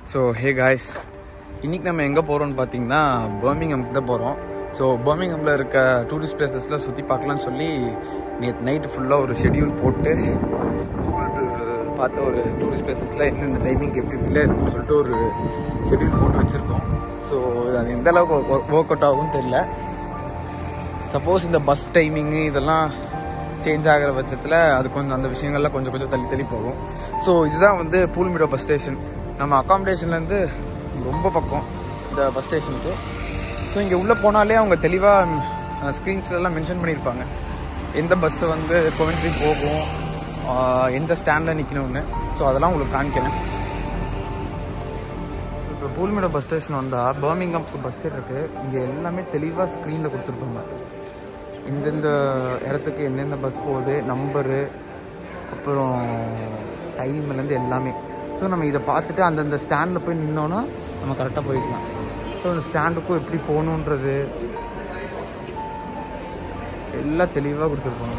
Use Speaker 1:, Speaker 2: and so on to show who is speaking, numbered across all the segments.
Speaker 1: So hey guys இன்றைக்கி நம்ம எங்கே போகிறோம்னு பார்த்தீங்கன்னா பர்மிங்ஹம்க்கு தான் போகிறோம் ஸோ பர்மிங்ஹமில் இருக்க டூரிஸ்ட் பிளேசஸ்லாம் சுற்றி பார்க்கலாம்னு சொல்லி நேற்று நைட்டு ஃபுல்லாக ஒரு ஷெட்யூல் போட்டு கூகுள் பார்த்த ஒரு டூரிஸ்ட் பிளேசஸில் எந்தெந்த டைமிங் எப்படி இப்படிலாம் இருக்குன்னு சொல்லிட்டு ஒரு ஷெட்யூல் போட்டு வச்சுருக்கோம் ஸோ அது எந்த அளவுக்கு ஒர்க் அவுட் ஆகும்னு தெரில சப்போஸ் இந்த பஸ் டைமிங்கு இதெல்லாம் சேஞ்ச் ஆகிற பட்சத்தில் அது கொஞ்சம் அந்த விஷயங்கள்லாம் கொஞ்சம் கொஞ்சம் தள்ளி தள்ளி போகும் ஸோ இதுதான் வந்து பூல்மிடோ பஸ் ஸ்டேஷன் நம்ம அக்காமடேஷன்லேருந்து ரொம்ப பக்கம் இந்த பஸ் ஸ்டேஷனுக்கு ஸோ இங்கே உள்ளே போனாலே அவங்க தெளிவாக ஸ்க்ரீன்ஸ்லலாம் மென்ஷன் பண்ணியிருப்பாங்க எந்த பஸ்ஸு வந்து கொவென்ட்ரி போகும் ஆஹ் எந்த ஸ்டாண்டில் நிற்கணும்னு ஸோ அதெல்லாம் உங்களுக்கு காமிக்கிறேன் ஸோ இப்போ பூல்மிடோ பஸ் ஸ்டேஷன் வந்தால் பர்மிங்ஹம்க்கு பஸ் இருக்குது இங்கே எல்லாமே தெளிவாக ஸ்க்ரீனில் கொடுத்துருப்பாங்க எந்தெந்த இடத்துக்கு என்னென்ன பஸ் போகுது நம்பரு அப்புறம் டைம்லேருந்து எல்லாமே ஸோ நம்ம இதை பார்த்துட்டு அந்தந்த ஸ்டாண்டில் போய் நின்னோன்னா நம்ம கரெக்டாக போய்க்கலாம் ஸோ அந்த ஸ்டாண்டுக்கும் எப்படி போகணுன்றது எல்லாம் தெளிவாக கொடுத்துருப்பாங்க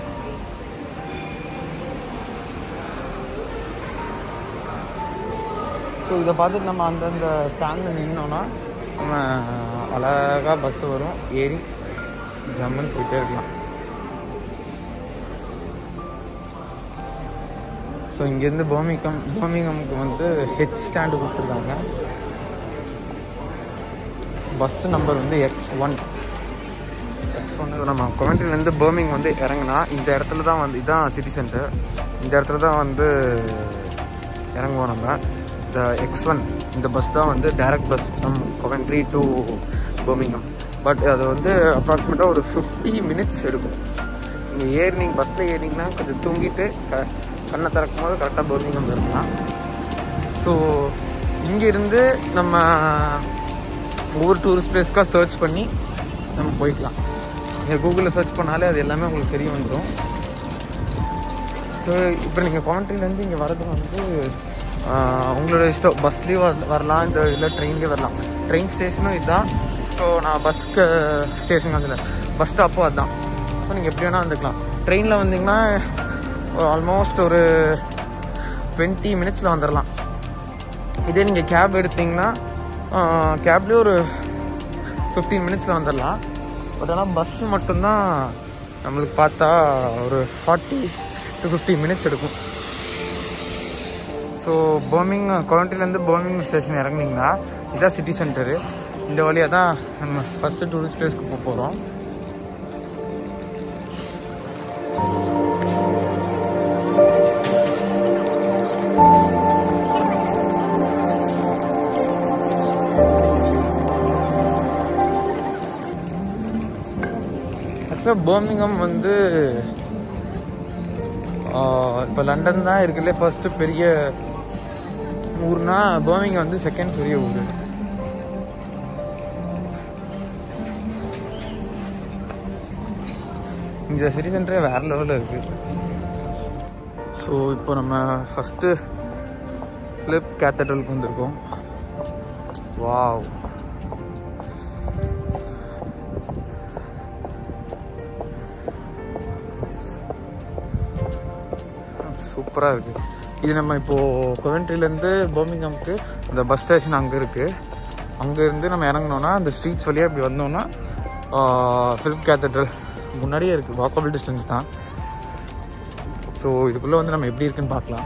Speaker 1: ஸோ இதை பார்த்துட்டு நம்ம அந்தந்த ஸ்டாண்டில் நின்னோன்னா நம்ம அழகாக பஸ் வரும் ஏறி ஜம்முன்னு போயிட்டே இருக்கலாம் ஸோ இங்கேருந்து பர்மிங்கம் பர்மிங்கம்க்கு வந்து ஹெச் ஸ்டாண்டு கொடுத்துருக்காங்க பஸ் நம்பர் வந்து எக்ஸ் ஒன் எக்ஸ் ஒன்று நம்ம கொமெண்ட்ரிலேருந்து பர்மிங் வந்து இறங்குனா இந்த இடத்துல தான் வந்து இதுதான் சிட்டி சென்டர் இந்த இடத்துல தான் வந்து இறங்குவோம் நம்ம இந்த எக்ஸ் ஒன் இந்த பஸ் தான் வந்து direct bus from Coventry to Birmingham but அது வந்து அப்ராக்சிமேட்டாக ஒரு ஃபிஃப்டி மினிட்ஸ் எடுக்கும் நீங்கள் ஏறினீங்க பஸ்ஸில் ஏறினீங்கன்னா கொஞ்சம் தூங்கிட்டு க கண்ணை திறக்கும் போது கரெக்டாக பர்மிங்கம் இருக்கலாம் ஸோ இங்கேருந்து நம்ம ஒவ்வொரு டூரிஸ்ட் பிளேஸ்க்காக சர்ச் பண்ணி நம்ம போய்க்கலாம் நீங்கள் கூகுளில் சர்ச் பண்ணாலே அது எல்லாமே உங்களுக்கு தெரிய வந்துடும் ஸோ இப்போ நீங்கள் கவுண்ட்ரிலேருந்து இங்கே வரது வந்து ஆஹ், உங்களோட இஷ்டம் பஸ்லேயும் வரலாம் இந்த இல்லை ட்ரெயின்லேயே வரலாம் ட்ரெயின் ஸ்டேஷனும் இதுதான் ஸோ நான் பஸ்க்கு ஸ்டேஷன் அதில் பஸ் ஸ்டாப்பும் அதுதான் ஸோ நீங்கள் எப்படி வேணால் வந்துக்கலாம் ட்ரெயினில் வந்தீங்கன்னா ஆல்மோஸ்ட் ஒரு டுவெண்ட்டி மினிட்ஸில் வந்துடலாம் இதே நீங்கள் கேப் எடுத்தீங்கன்னா கேப்லேயே ஒரு ஃபிஃப்டீன் மினிட்ஸில் வந்துடலாம் பட் ஆனால் பஸ்ஸு மட்டும்தான் நம்மளுக்கு பார்த்தா ஒரு ஃபார்ட்டி டு ஃபிஃப்டி மினிட்ஸ் எடுக்கும் ஸோ பர்மிங் கவுண்ட்ரிலேருந்து பர்மிங் ஸ்டேஷன் இறங்குனீங்கன்னா இதான் சிட்டி சென்டரு இந்த வழியாக தான் நம்ம ஃபஸ்ட்டு டூரிஸ்ட் பிளேஸ்க்கு போக போகிறோம் ஆக்சுவலாக பர்மிங்ஹம் வந்து இப்போ லண்டன் தான் இருக்குல்ல ஃபர்ஸ்ட்டு பெரிய ஊர்னா பர்மிங்ஹம் வந்து செகண்ட் பெரிய ஊர் இந்த சிட்டி சென்டரே வேறு லெவலில் இருக்குது ஸோ இப்போ நம்ம ஃபஸ்ட்டு ஃப்ளிப் கேத்தட்ரலுக்கு வந்திருக்கோம் வாவ் சூப்பராக இருக்குது இது நம்ம இப்போது கொவென்ட்ரிலேருந்து பர்மிங்ஹம்க்கு இந்த பஸ் ஸ்டேஷன் அங்கே இருக்குது அங்கேருந்து நம்ம இறங்கினோன்னா அந்த ஸ்ட்ரீட்ஸ் வழியாக இப்படி வந்தோன்னா ஃபிலிப் கேத்தட்ரல் முன்னாடியே இருக்குது வாக்கபிள் டிஸ்டன்ஸ் தான் ஸோ இதுக்குள்ளே வந்து நம்ம எப்படி இருக்குன்னு பார்க்கலாம்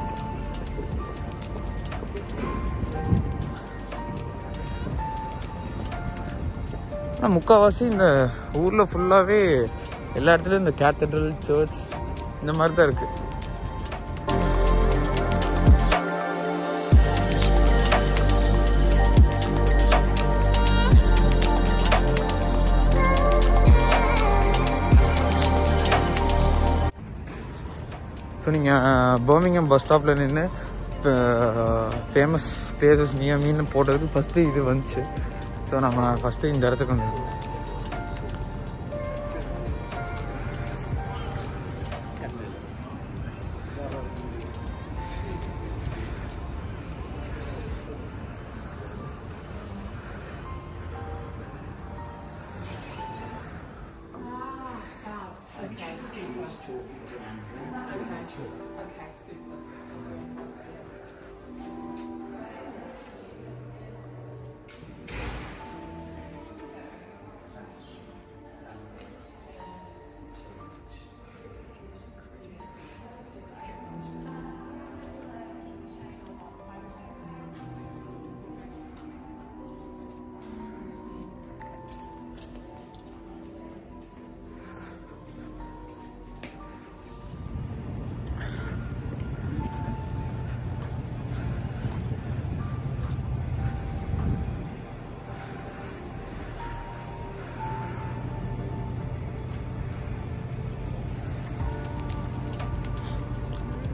Speaker 1: ஆனால் முக்கால்வாசி இந்த ஊரில் ஃபுல்லாகவே எல்லா இடத்துலையும் இந்த கேத்தட்ரல் சர்ச் இந்த மாதிரி தான் இருக்குது ஸோ நீங்கள் பர்மிங்ஹம் பஸ் ஸ்டாப்பில் நின்று ஃபேமஸ் பிளேசஸ் நியமின்னு போட்டதுக்கு ஃபஸ்ட்டு இது வந்துச்சு ஸோ நம்ம ஃபஸ்ட்டு இந்த இடத்துக்கு வந்து
Speaker 2: Okay, super.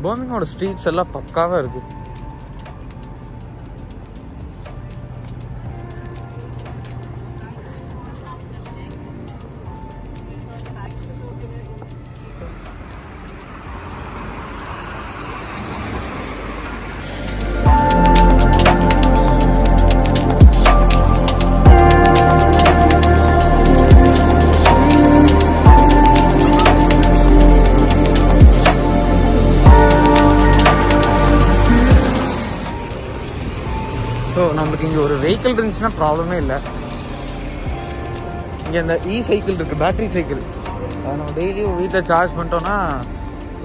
Speaker 1: பர்மிங்கோட ஸ்ட்ரீட்ஸ் எல்லாம் பக்காவாக இருக்குது ஸோ நம்மளுக்கு இங்கே ஒரு வெஹிக்கிள் இருந்துச்சுன்னா ப்ராப்ளமே இல்லை இங்கே இந்த இ சைக்கிள் இருக்குது பேட்டரி சைக்கிள் அதை நம்ம டெய்லியும் வீட்டில் சார்ஜ் பண்ணிட்டோன்னா ஓ,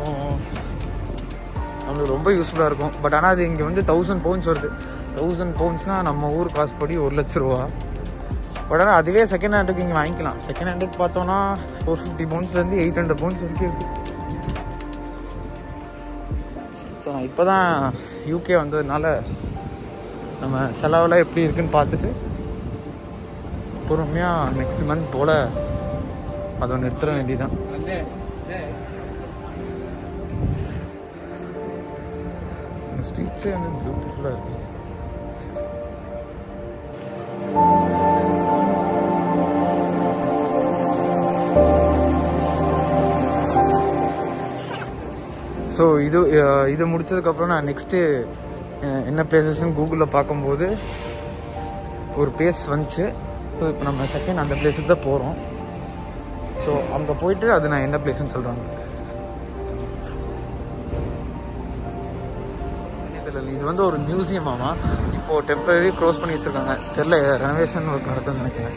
Speaker 1: நம்மளுக்கு ரொம்ப யூஸ்ஃபுல்லாக இருக்கும் பட் ஆனால் அது இங்கே வந்து தௌசண்ட் பவுன்ஸ் வருது தௌசண்ட் பவுன்ஸ்னால் நம்ம ஊர் காசு படி ஒரு லட்ச ரூபா பட் ஆனால் அதுவே செகண்ட் ஹேண்டுக்கு இங்கே வாங்கிக்கலாம் செகண்ட் ஹேண்டுக்கு பார்த்தோன்னா ஃபோர் ஃபிஃப்டி பவுன்ஸ்லேருந்து எயிட் ஹண்ட்ரட் பவுன்ஸ் வரைக்கும் இருக்குது ஸோ நான் இப்போ தான் யூகே வந்ததுனால நம்ம செலவெல்லாம் எப்படி இருக்குன்னு பார்த்துட்டு பொறுமையாக நெக்ஸ்ட் மந்த் போல் அதை நிறுத்த வேண்டியதான் ஸ்ட்ரீட்ஸே வந்து பியூட்டிஃபுல்லாக இருக்கு ஸோ இது அஹ், இது முடிச்சதுக்கப்புறம் நான் நெக்ஸ்ட்டு என்ன பிளேசஸ்ன்னு கூகுளில் பார்க்கும்போது ஒரு பிளேஸ் வந்துச்சு ஸோ இப்போ நம்ம செகண்ட் அந்த பிளேஸுக்கு தான் போகிறோம் ஸோ அங்கே போயிட்டு அது நான் என்ன பிளேஸ்னு சொல்கிறாங்க இது வந்து ஒரு மியூசியம் ஆமா இப்போ டெம்பரரி க்ளோஸ் பண்ணி வச்சிருக்காங்க தெரியல ரெனோவேஷன் ஒர்க் நடக்குதுன்னு நினைக்கிறேன்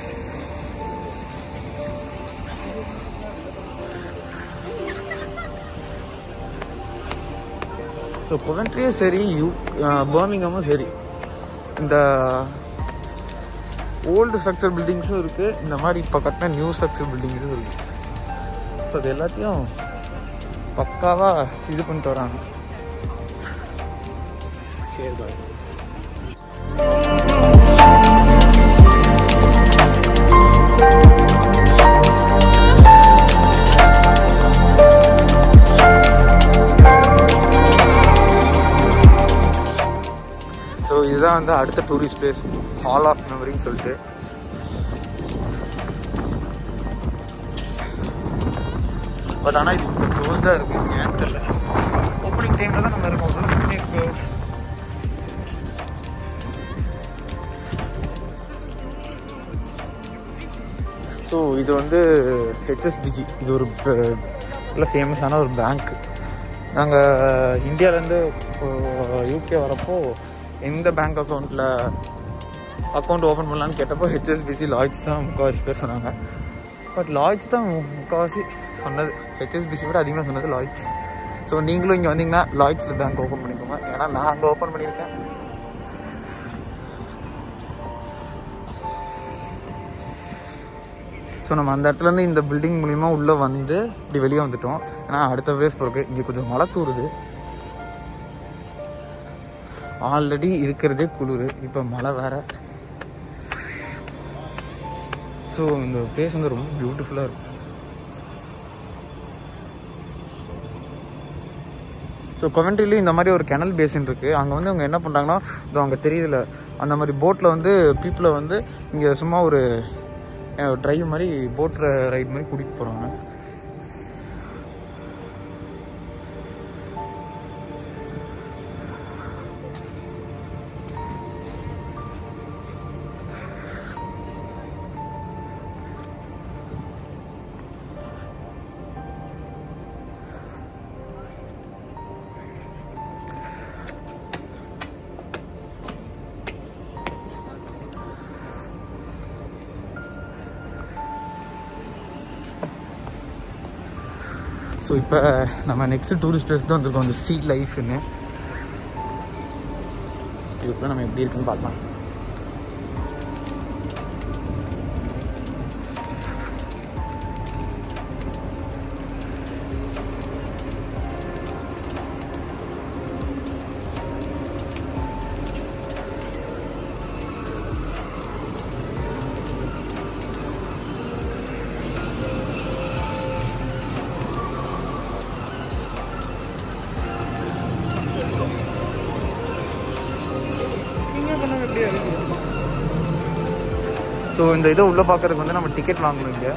Speaker 1: ஸோ கொவென்ட்ரியும் சரி யூ பர்மிங்கமும் சரி இந்த ஓல்டு ஸ்ட்ரக்சர் பில்டிங்ஸும் இருக்குது இந்த மாதிரி இப்போ கட்டின நியூ ஸ்ட்ரக்சர் பில்டிங்ஸும் இருக்குது ஸோ அது எல்லாத்தையும் பக்காவாக இது பண்ணிட்டு வராங்க ஸோ இதுதான் வந்து அடுத்த டூரிஸ்ட் பிளேஸ் ஹால் ஆஃப் மெமரின்னு சொல்லிட்டு பட் ஆனால் இது இப்போ க்ளோஸ்டாக இருக்குது ஏன் தெரியல ஓப்பனிங் டைமில் தான் நம்ம இருக்கோம் ரூல்ஸ் பண்ணி இருக்கு ஸோ இது வந்து ஹெச்எஸ்பிசி இது ஒரு ப- நல்ல ஃபேமஸான ஒரு பேங்க் நாங்கள் இந்தியாவிலேருந்து யூகே வரப்போ எந்த பேங்க் அக்கௌண்ட்டில் அக்கௌண்ட் ஓப்பன் பண்ணலான்னு கேட்டப்போ ஹெச்எஸ்பிசி லாய்ட்ஸ் தான் முக்கால்வாசி பேர் சொன்னாங்க பட் லாய்ட்ஸ் தான் முக்கால்வாசி சொன்னது ஹெச்எஸ்பிசி விட அதிகமாக சொன்னது லாய்ட்ஸ் ஸோ நீங்களும் இங்கே வந்தீங்கன்னா லாய்ட்ஸில் பேங்க் ஓப்பன் பண்ணிக்கோங்க ஏன்னா நான் அங்கே ஓப்பன் பண்ணியிருக்கேன் ஸோ நம்ம அந்த இடத்துலேருந்து இந்த பில்டிங் மூலிமா உள்ளே வந்து இப்படி வெளியே வந்துட்டோம் ஏன்னா அடுத்த பிளேஸ் போகிறக்கு இங்கே கொஞ்சம் மழை தூருது ஆல்ரெடி இருக்கிறதே குளிர் இப்போ மழை வேற ஸோ இந்த பிளேஸ் வந்து ரொம்ப பியூட்டிஃபுல்லாக இருக்கும் ஸோ கொவென்ட்ரிலையும் இந்த மாதிரி ஒரு கெனல் பேசின் இருக்குது அங்கே வந்து அவங்க என்ன பண்ணுறாங்கன்னா இதோ அங்கே தெரியுதுல அந்த மாதிரி போட்டில் வந்து பீப்புளை வந்து இங்கே சும்மா ஒரு ட்ரைவ் மாதிரி போட் ரைட் மாதிரி கூட்டிகிட்டு போகிறாங்க ஸோ இப்போ நம்ம நெக்ஸ்ட் டூரிஸ்ட் பிளேஸ் தான் வந்திருக்கோம் அந்த சீ லைஃப்னு இதுக்குள்ள நம்ம எப்படி இருக்குன்னு பார்க்கலாம்
Speaker 2: அப்படியே இருக்கு
Speaker 1: ஸோ இந்த இதை உள்ளே பார்க்கறதுக்கு வந்து நம்ம டிக்கெட் வாங்கணும் இங்கே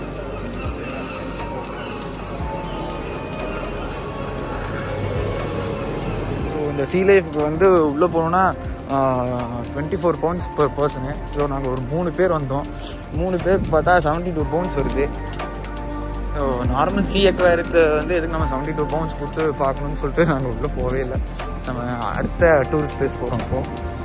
Speaker 1: ஸோ இந்த சீ லைஃப்க்கு வந்து உள்ளே போனோன்னா டுவெண்ட்டி ஃபோர் பவுண்ட்ஸ் per பர்சனு ஸோ நாங்கள் ஒரு மூணு பேர் வந்தோம் மூணு பேருக்கு பார்த்தா செவன்ட்டி டூ பவுண்ட்ஸ் வருது ஸோ நார்மல் சி அக்வாரியத்தை வந்து எதுக்கு நம்ம செவன்ட்டி டூ பவுண்ட்ஸ் கொடுத்து பார்க்கணும்னு சொல்லிட்டு நாங்கள் உள்ளே போகவே இல்லை நம்ம அடுத்த டூரிஸ்ட் பிளேஸ் போகிறோம் இப்போ